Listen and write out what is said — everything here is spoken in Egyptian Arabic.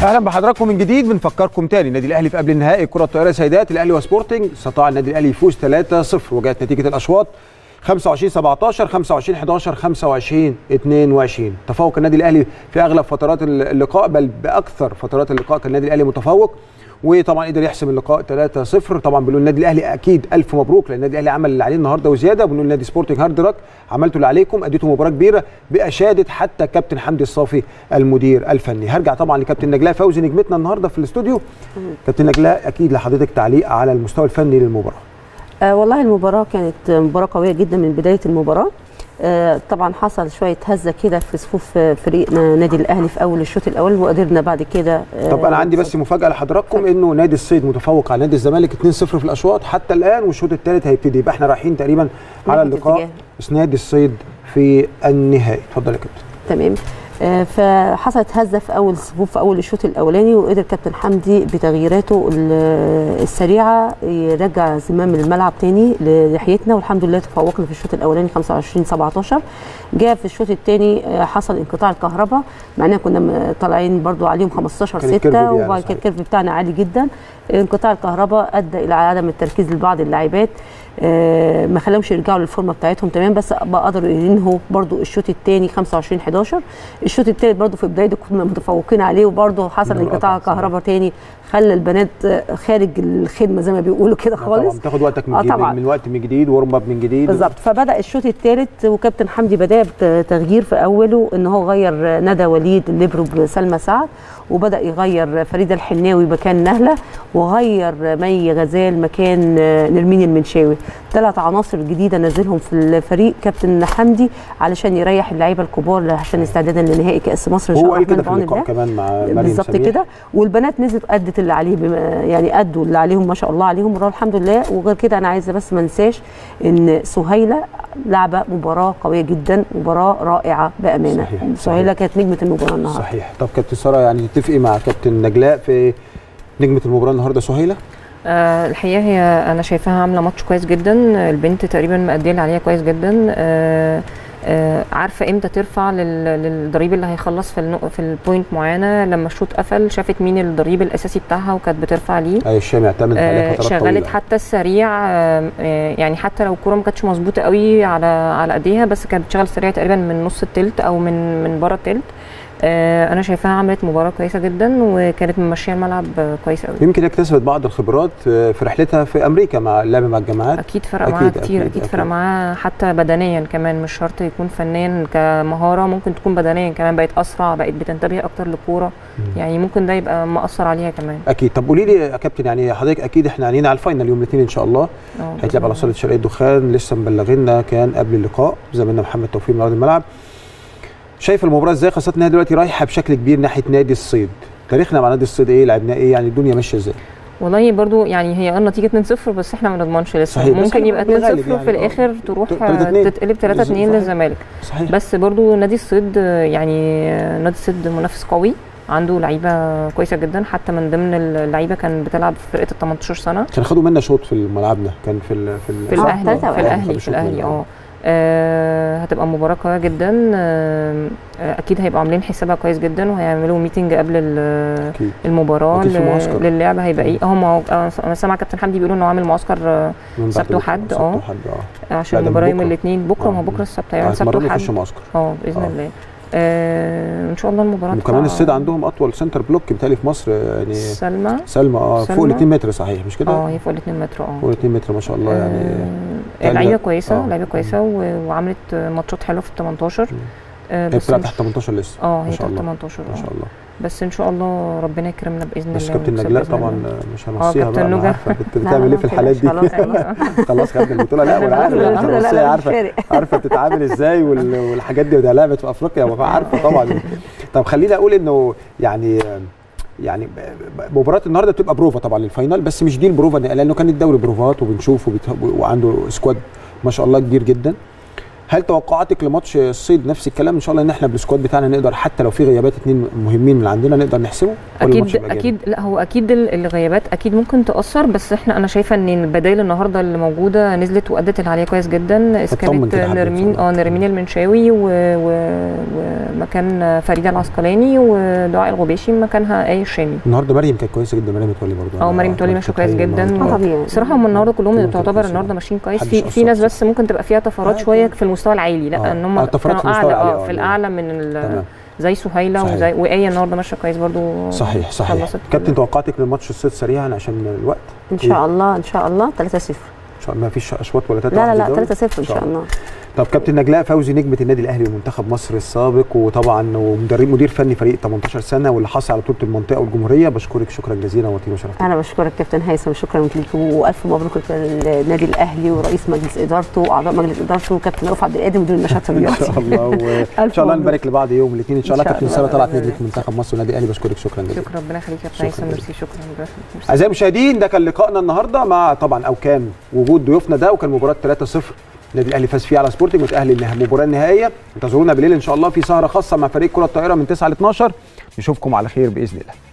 اهلا بحضراتكم من جديد بنفكركم تاني النادي الاهلي في قبل النهائي كره الطائره سيدات الاهلي وسبورتنج استطاع النادي الاهلي يفوز 3-0 وجاءت نتيجه الاشواط 25 17 25 11 25 22 تفوق النادي الاهلي في اغلب فترات اللقاء بل باكثر فترات اللقاء كان النادي الاهلي متفوق وطبعا قدر يحسم اللقاء 3-0 طبعا بنقول النادي الاهلي اكيد الف مبروك لان النادي الاهلي عمل اللي عليه النهارده وزياده وبنقول النادي سبورتنج هارد روك عملتوا اللي عليكم اديتوا مباراه كبيره باشاده حتى كابتن حمدي الصافي المدير الفني هرجع طبعا لكابتن نجلاء فوزي نجمتنا النهارده في الاستوديو كابتن نجلاء اكيد لحضرتك تعليق على المستوى الفني للمباراه آه والله المباراة كانت مباراة قوية جدا من بداية المباراة آه طبعا حصل شوية هزة كده في صفوف فريقنا نادي الأهلي في أول الشوط الأول وقدرنا بعد كده آه طب أنا عندي بس مفاجأة لحضراتكم إنه نادي الصيد متفوق على نادي الزمالك 2-0 في الأشواط حتى الآن والشوط الثالث هيبتدي يبقى إحنا رايحين تقريبا على اللقاء نادي الصيد في النهائي اتفضل يا كابتن تمام فحصلت هزه في اول صفوف في اول الشوط الاولاني وقدر كابتن حمدي بتغييراته السريعه يرجع زمام الملعب تاني لناحيتنا والحمد لله تفوقنا في الشوط الاولاني 25 17 جاء في الشوط الثاني حصل انقطاع الكهرباء مع اننا كنا طالعين برضو عليهم 15 6 وبعد كده الكيرف بتاعنا عالي جدا انقطاع الكهرباء ادى الى عدم التركيز لبعض اللاعبات آه ما خلاهمش يرجعوا للفورمه بتاعتهم تمام بس بقى قدروا ينهوا برضو الشوط الثاني 25 11 الشوط الثالث برضو في بدايته كنا متفوقين عليه وبرضو حصل انقطاع كهرباء تاني خلى البنات خارج الخدمه زي ما بيقولوا كده خالص طبعا بتاخد وقتك من, آه طبعا. من وقت من جديد ورم اب من جديد بالظبط فبدا الشوط الثالث وكابتن حمدي بدا بتغيير في اوله ان هو غير ندى وليد الليبرو بسلمى سعد وبدا يغير فريده الحناوي مكان نهله وغير مي غزال مكان نرمين المنشاوي ثلاث عناصر جديده نزلهم في الفريق كابتن حمدي علشان يريح اللعيبه الكبار عشان استعدادا لنهائي كاس مصر ان شاء الله هو كده في اللقاء كمان مع مريم بالظبط كده والبنات نزلت ادت اللي عليه يعني ادوا اللي عليهم ما شاء الله عليهم الحمد لله وغير كده انا عايزه بس ما انساش ان سهيله لعبه مباراه قويه جدا مباراه رائعه بامانه صحيح. سهيله كانت نجمه المباراه النهارده صحيح طب كابتن ساره يعني تتفقي مع كابتن نجلاء في نجمه المباراه النهارده سهيله أه الحقيقه هي انا شايفاها عامله ماتش كويس جدا البنت تقريبا مأديه اللي عليها كويس جدا أه أه عارفه امتى ترفع للضريب اللي هيخلص في النق... في البوينت معينه لما الشوط قفل شافت مين الضريب الاساسي بتاعها وكانت بترفع ليه اي الشام اعتمد عليه فترات شغلت طويلة. حتى السريع يعني حتى لو الكوره ما كانتش مظبوطه قوي على على ايديها بس كانت بتشتغل سريع تقريبا من نص التلت او من من بره التلت انا شايفاها عملت مباراه كويسه جدا وكانت ممشيه الملعب كويس قوي يمكن اكتسبت بعض الخبرات في رحلتها في امريكا مع اللعب مع الجامعات اكيد فرق معاها كتير اكيد, أكيد فرق معاها حتى بدنيا كمان مش شرط يكون فنيا كمهاره ممكن تكون بدنيا كمان بقت اسرع بقت بتنتبه اكتر للكوره يعني ممكن ده يبقى مأثر عليها كمان اكيد طب قولي لي يا كابتن يعني حضرتك اكيد احنا عنينا على الفاينل يوم الاثنين ان شاء الله هيتلعب على صاله شرقيه الدخان لسه مبلغينا كان قبل اللقاء زميلنا محمد توفيق من ارض الملعب شايف المباراه ازاي خاصه انها دلوقتي رايحه بشكل كبير ناحيه نادي الصيد تاريخنا مع نادي الصيد ايه لعبنا ايه يعني الدنيا ماشيه ازاي والله برضو يعني هي النتيجه 2-0 بس احنا ما نضمنش لسه صحيح ممكن يبقى 2-0 يعني في الاخر تروح 3-2. تتقلب 3-2 للزمالك صحيح بس برضو نادي الصيد يعني نادي الصيد منافس قوي عنده لعيبه كويسه جدا حتى من ضمن اللعيبه كان بتلعب في فرقه ال 18 سنه كان خدوا منا شوط في ملعبنا كان في ال في, ال في الاهلي في الاهلي في الاهلي اه آه هتبقى مباراه قويه جدا آه اكيد هيبقوا عاملين حسابها كويس جدا وهيعملوا ميتنج قبل المباراه للعب هيبقى ايه هم انا سامع كابتن حمدي بيقولوا انه عامل معسكر سبت وحد اه عشان المباراه يوم الاثنين بكره ما بكره السبت هيعمل سبت وحد اه باذن الله آه ان شاء الله المباراه وكمان الصيد عندهم اطول سنتر بلوك بتهيألي في مصر يعني سلمى سلمى اه فوق ال 2 متر صحيح مش كده؟ اه هي فوق ال 2 متر اه فوق ال 2 متر ما شاء الله يعني آه لعيبه كويسه لعيبه كويسه وعملت ماتشات حلوه في ال 18 آه بس بتلعب تحت 18 لسه اه هي تحت 18 ما شاء الله بس ان شاء الله ربنا يكرمنا باذن الله بس كابتن نجلاء طبعا مش هنوصيها بقى انا عارفه بتعمل ايه في الحالات دي خلاص خدت البطوله لا وانا عارف عارفه عارفه بتتعامل ازاي والحاجات دي وده لعبت في افريقيا عارفه طبعا طب خليني اقول انه يعني يعني مباراه النهارده بتبقى بروفا طبعا للفاينل بس مش دي البروفا لانه كان الدوري بروفات وبنشوف وعنده سكواد ما شاء الله كبير جدا هل توقعاتك لماتش الصيد نفس الكلام ان شاء الله ان احنا بالسكواد بتاعنا نقدر حتى لو في غيابات اثنين مهمين من عندنا نقدر نحسمه اكيد اكيد لا هو اكيد الغيابات اكيد ممكن تاثر بس احنا انا شايفه ان البدائل النهارده اللي موجوده نزلت وادت اللي عليها كويس جدا اسكابت نرمين اه نرمين المنشاوي ومكان فريده العسقلاني ودعاء الغباشي مكانها ايه الشامي النهارده مريم كانت كويسه جدا مريم متولي برضه اه مريم متولي ماشيه كويس جدا بصراحه هم النهارده كلهم تعتبر النهارده ماشيين كويس في في ناس بس ممكن تبقى فيها طفرات شويه في المستوى العالي لا ان هم كانوا اعلى اه في الاعلى من زي سهيله وزي وايه النهارده ماشيه كويس برضو صحيح صحيح كابتن توقعاتك للماتش الصيد سريعا عشان الوقت ان شاء الله ان شاء الله 3 0 ان شاء الله ما فيش اشواط ولا لا لا لا 3 0 ان شاء الله طب كابتن نجلاء فوزي نجمه النادي الاهلي ومنتخب مصر السابق وطبعا ومدرب مدير فني فريق 18 سنه واللي حصل على بطوله المنطقه والجمهوريه بشكرك شكرا جزيلا وطيب وشرفتك انا بشكرك كابتن هيثم شكرا ليك والف مبروك للنادي الاهلي ورئيس مجلس ادارته واعضاء مجلس ادارته وكابتن رفعت عبد القادر مدير النشاط الرياضي ان شاء الله وان شاء الله نبارك لبعض يوم الاثنين ان شاء الله كابتن ساره طلعت نجمه منتخب مصر والنادي الاهلي بشكرك شكرا جزيلا شكرا ربنا يخليك يا كابتن هيثم ميرسي شكرا اعزائي المشاهدين ده كان لقائنا النهارده مع طبعا او كان وجود ضيوفنا ده وكان مباراه 3-0 النادي الاهلي فاز فيه على سبورتنج وتاهل للمباراه النهائيه انتظرونا بالليل ان شاء الله في سهره خاصه مع فريق كره الطائره من 9 ل 12 نشوفكم على خير باذن الله